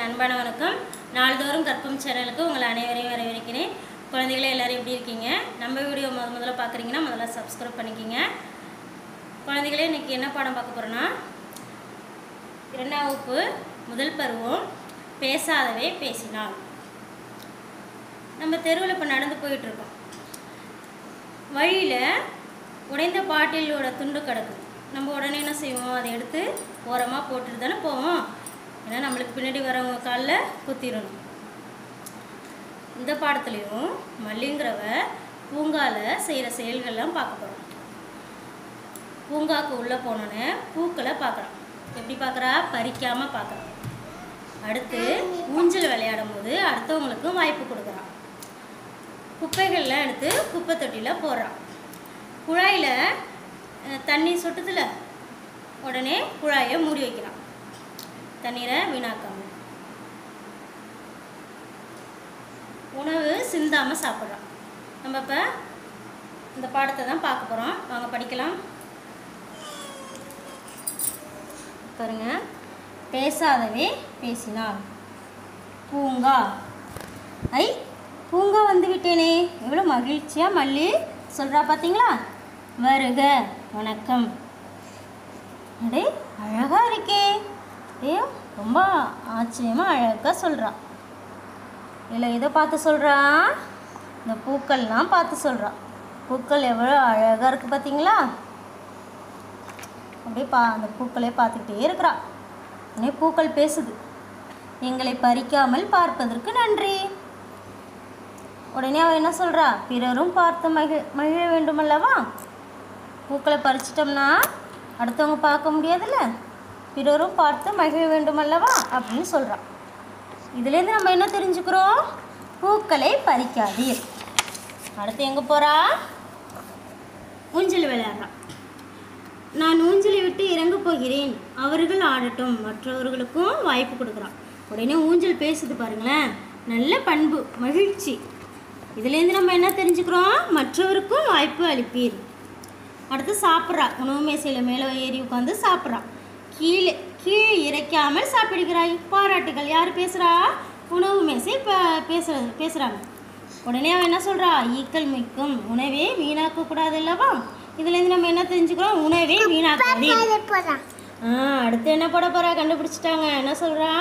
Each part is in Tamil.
அன்பான வணக்கம் நாள்தோறும் கற்பம் சேனலுக்கு உங்களை அனைவரையும் வரவேற்கிறேன் குழந்தைகளே எல்லாரும் எப்படி இருக்கீங்க நம்ம வீடியோ முத முதல்ல பார்க்குறீங்கன்னா முதல்ல சப்ஸ்கிரைப் பண்ணிக்கிங்க குழந்தைகளே இன்னைக்கு என்ன பாடம் பார்க்க போகிறோன்னா இரண்டாம் வகுப்பு முதல் பருவம் பேசாதவே பேசினாள் நம்ம தெருவில் இப்போ நடந்து போயிட்டுருக்கோம் வழியில் உடைந்த பாட்டிலோட துண்டு கிடக்கு நம்ம உடனே என்ன செய்வோம் அதை எடுத்து ஓரமாக போட்டுட்டு தானே போவோம் ஏன்னா நம்மளுக்கு பின்னாடி வரவங்க காலில் குத்திடணும் இந்த பாடத்துலேயும் மல்லிங்கிறவ பூங்கால செய்கிற செயல்கள்லாம் பார்க்க போகிறோம் பூங்காக்கு உள்ளே போனோன்னே பூக்களை பார்க்குறான் எப்படி பார்க்குறா பறிக்காமல் பார்க்குறான் அடுத்து ஊஞ்சல் விளையாடும் போது அடுத்தவங்களுக்கும் வாய்ப்பு கொடுக்குறான் குப்பைகள்லாம் எடுத்து குப்பை தொட்டியில் போடுறான் குழாயில் அஹ், தண்ணி சொட்டுதுல உடனே குழாயை மூடி வைக்கிறான் தண்ணீரை வீணாக்காம உணவு சிந்தாமல் சாப்பிட்றான் நம்ம இப்போ இந்த பாடத்தை தான் பார்க்க போகிறோம் வாங்க படிக்கலாம் பாருங்க பேசாதவே பேசினாள் பூங்கா ஐ பூங்கா வந்து விட்டேனே எவ்வளோ மகிழ்ச்சியாக மல்லி சொல்கிறா பார்த்தீங்களா வருக வணக்கம் அடே அழகாக இருக்கே ஏ ரொம்ப ஆச்சரியமாக அழகாக சொல்கிறா இல்லை எதை பார்த்து சொல்கிறா இந்த பூக்கள்லாம் பார்த்து சொல்கிறா பூக்கள் எவ்வளோ அழகாக இருக்குது பார்த்தீங்களா அப்படியே பா அந்த பூக்களே பார்த்துக்கிட்டே இருக்கிறா உடனே பூக்கள் பேசுது எங்களை பறிக்காமல் பார்ப்பதற்கு நன்றி உடனே அவ என்ன சொல்கிறா பிறரும் பார்த்து மகிழ் மகிழ வேண்டுமல்லவா பூக்களை பறிச்சிட்டோம்னா அடுத்தவங்க பார்க்க முடியாதுல்ல பிறரும் பார்த்து மகிழ வேண்டுமல்லவா அப்படின்னு சொல்கிறா இதுலேருந்து நம்ம என்ன தெரிஞ்சுக்கிறோம் பூக்களை பறிக்காதீர் அடுத்து எங்கே போகிறா ஊஞ்சல் விளையாடுறான் நான் ஊஞ்சலை விட்டு இறங்க போகிறேன் அவர்கள் ஆடட்டும் மற்றவர்களுக்கும் வாய்ப்பு கொடுக்குறான் உடனே ஊஞ்சல் பேசுது பாருங்களேன் நல்ல பண்பு மகிழ்ச்சி இதுலேருந்து நம்ம என்ன தெரிஞ்சுக்கிறோம் மற்றவருக்கும் வாய்ப்பு அளிப்பீர் அடுத்து சாப்பிட்றா உணவு மேசையில் மேலே ஏறி உட்காந்து சாப்பிட்றா கீழே கீழே இறைக்காமல் சாப்பிடுகிறாய் பாராட்டுகள் யார் பேசுகிறா உணவு மேசை இப்போ பேசுறது பேசுகிறாங்க உடனே அவன் என்ன சொல்கிறா ஈக்கள் மிக்கும் உணவே வீணாக்க கூடாது அல்லவா இதுலேருந்து நம்ம என்ன தெரிஞ்சுக்கிறோம் உணவே வீணாக்காதே ஆ அடுத்து என்ன போட போறா கண்டுபிடிச்சிட்டாங்க என்ன சொல்றா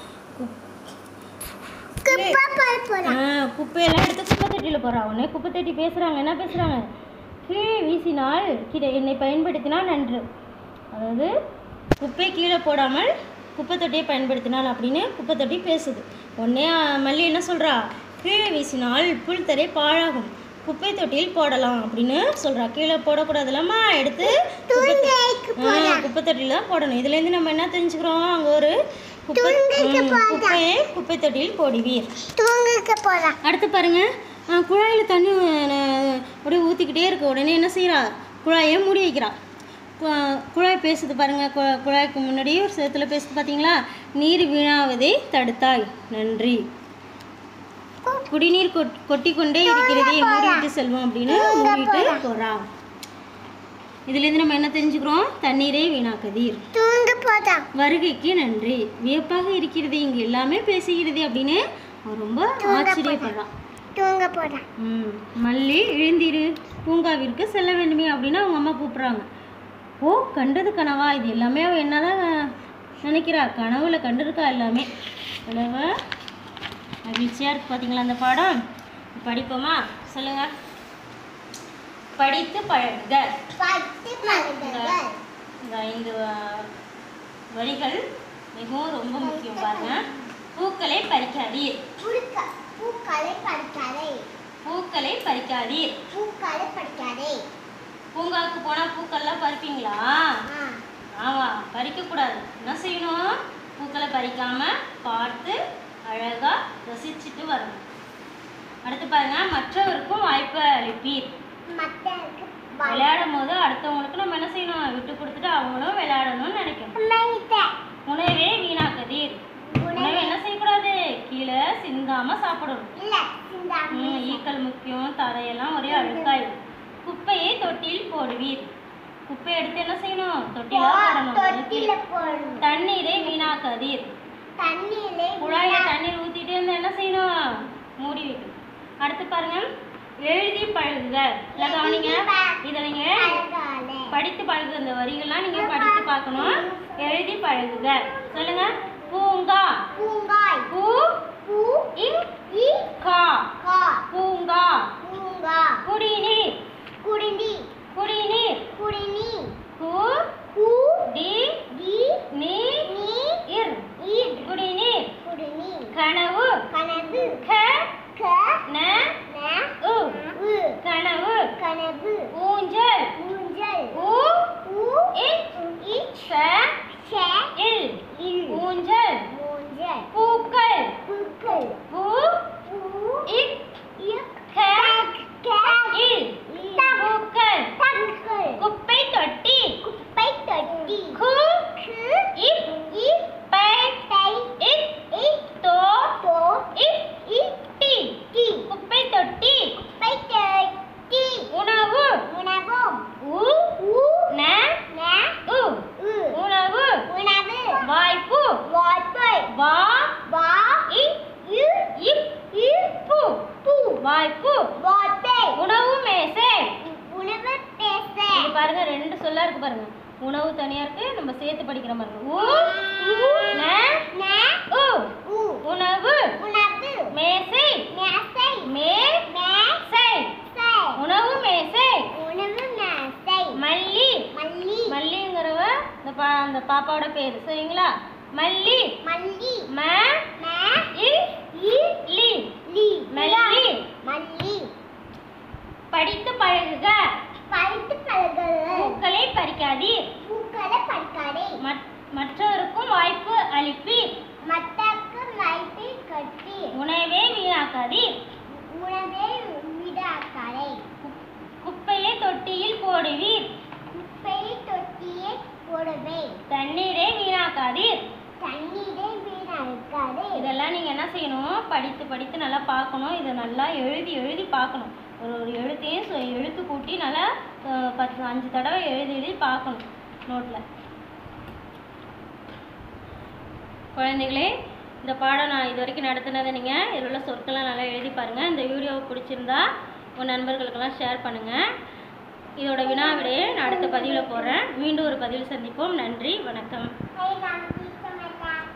ஆ குப்பையெல்லாம் எடுத்து குப்பை தொட்டியில் போறா உடனே குப்பை தொட்டி பேசுறாங்க என்ன பேசுறாங்க கீழே வீசினால் கீழே என்னை பயன்படுத்தினால் நன்று அதாவது குப்பை கீழே போடாமல் குப்பை தொட்டியை பயன்படுத்தினால் அப்படின்னு குப்பை தொட்டி பேசுது உடனே ஆ, மல்லி என்ன சொல்றா கீழே வீசினால் புல் தரை பாழாகும் குப்பை தொட்டியில் போடலாம் அப்படின்னு சொல்றா கீழே போடக்கூடாதுலம்மா எடுத்து குப்பை தொ- ஆ, குப்பை தொட்டியில் தான் போடணும் இதுலேருந்து நம்ம என்ன தெரிஞ்சுக்கிறோம் அங்கே ஒரு குப்பை ம், குப்பையை குப்பை தொட்டியில் போடுவீர் அடுத்து பாருங்க ஆ, குழாயில் தண்ணி அஹ், அப்படியே ஊற்றிக்கிட்டே இருக்கு உடனே என்ன செய்றா குழாயை மூடி வைக்கிறா கு- குழாய் பேசுது பாருங்க கு- குழாய்க்கு முன்னாடி ஒரு சேத்துல பேசுது பார்த்தீங்களா நீர் வீணாவதை தடுத்தாய் நன்றி குடிநீர் கொட் கொட்டி கொண்டே இருக்கிறதே மூடிவிட்டு செல்வோம் அப்படின்னு மூடிட்டு போறா இதுலேருந்து நம்ம என்ன தெரிஞ்சுக்கிறோம் தண்ணீரை வீணாக்கதீர் வருகைக்கு நன்றி வியப்பாக இருக்கிறது இங்கு எல்லாமே பேசுகிறது அப்படின்னு அவ ரொம்ப ஆச்சரியப்படுறான் ம் மல்லி எழுந்திரு பூங்காவிற்கு செல்ல வேண்டுமே அப்படின்னு அவங்க அம்மா கூப்பிட்றாங்க ஓ கண்டது கனவா இது எல்லாமே அவ என்னதான் நினைக்கிறா கனவுல கண்டிருக்கா எல்லாமே அவ்வளவ மகிழ்ச்சியாக இருக்கு பார்த்தீங்களா அந்த பாடம் படிப்போமா சொல்லுங்க படித்து பழகுக இந்த ஐந்து வ- வரிகள் மிகவும் ரொம்ப முக்கியம் பாருங்க பூக்களை பறிக்காதீர் பூக்களை பறிக்காதீர் பூங்காவுக்கு போனால் பூக்கள்லாம் பறிப்பீங்களா ஆமா பறிக்கக்கூடாது என்ன செய்யணும் பூக்களை பறிக்காம பார்த்து அழகா ரசிச்சுட்டு வரணும் அடுத்து பாருங்க மற்றவருக்கும் வாய்ப்பு அளிப்பீர் விளையாடும் போது அடுத்தவங்களுக்கு நம்ம என்ன செய்யணும் விட்டு கொடுத்துட்டு அவங்களும் விளையாடணும்னு நினைக்கணும் உணவே வீணாக்கதீர் உணவை என்ன செய்யக்கூடாது கீழே சிந்தாம சாப்பிடணும் ம், ஈக்கள் முக்கியம் தரையெல்லாம் ஒரே அழுக்காயிடும் குப்பையை தொட்டியில் போடுவீர் குப்பை எடுத்து என்ன செய்யணும் தொட்டில போடணும் தொட்டில போடணும் தண்ணீரை வீணாக்காதீர் தண்ணியிலே குழாயில மூடி வைக்கணும் அடுத்து பாருங்க எழுதி பழகுக இதை கவனிங்க இதை நீங்க படித்து பழகுக இந்த வரிகள்லாம் நீங்க படித்து பார்க்கணும் எழுதி பழகுக சொல்லுங்க பூங்கா பூங்காய் பூ பூ இங் இ கா கா பூங்கா பூங்கா குடிநீர் குடிந்தி குடிநீர் குடிநீ கு கு டி டி நீ நீ இர் ஈட் குடிநீர் குடிநீ கனவு கனவு க க ந ந உ உ கனவு கனவு ஊஞ்சல் ஊஞ்சல் ஊ ஊ இச் இச் ச ச இல் இல் ஊஞ்சல் ஊஞ்சல் பூக்கள் பூக்கள் பூ பூ இக் இக் க க இல் இல் பூக்கள் தங்கள் குப்பை தொட்டி குப்பை தொட்டி கு கு இப் இப் பை பை இக் இக் தோ தோ இப் இப் டி டி குப்பை தொட்டி குப்பை தொட்டி உணவு உணவும் உ உ ந ந உ உ உணவு உணவு வாய்ப்பு வாய்ப்பு வா வா இ இ இப் இப்பு பூ வாய்ப்பு வாய்ப்பு உணவு மேசை உணவு பேச இது பாருங்க ரெண்டு சொல்லா இருக்கு பாருங்க உணவு தனியா இருக்கு நம்ம சேர்த்து படிக்கிற பாருங்க உ உ ந ந உ உ உணவு உணவு மேசை மேசை மே மேசை சை உணவு மேசை உணவு மேசை மல்லி மல்லி மல்லிங்கிறவ இந்த பா அந்த பாப்பாவோட பேர் சரிங்களா மல்லி மல்லி ம ம இல் இ லி லி மல்லி மல்லி படித்து பழகுக படித்து பழகுங்கள் பூக்களை பறிக்காதீர் பூக்களை பறிக்காதே மற்- மற்றவருக்கும் வாய்ப்பு அளிப்பீர் மத்தக்கு மைப்பை கட்டி உணவே வீணாக்காதீர் உணவை விடாக்காதே குப்பையை தொட்டியில் போடுவீர் குப்பையை தொட்டியை போடுவே தண்ணீரை வீணாக்காதீர் தண்ணீரை வீணாக்காதே இதெல்லாம் நீங்கள் என்ன செய்யணும் படித்து படித்து நல்லா பார்க்கணும் இதை நல்லா எழுதி எழுதி பார்க்கணும் ஒரு ஒரு எழுத்தையும் சொ- எழுத்து கூட்டி நல்லா அஹ், பத்து அஞ்சு தடவை எழுதி எழுதி பார்க்கணும் நோட்டில் குழந்தைகளே இந்த பாடம் நான் இது வரைக்கும் நடத்தினதை நீங்கள் இதில் உள்ள சொற்கள்லாம் நல்லா எழுதி பாருங்கள் இந்த வீடியோ பிடிச்சிருந்தா உங்கள் நண்பர்களுக்கெல்லாம் ஷேர் பண்ணுங்கள் இதோட வினா விடையை நான் அடுத்த பதிவில் போடுறேன் மீண்டும் ஒரு பதிவில் சந்திப்போம் நன்றி வணக்கம் ஐ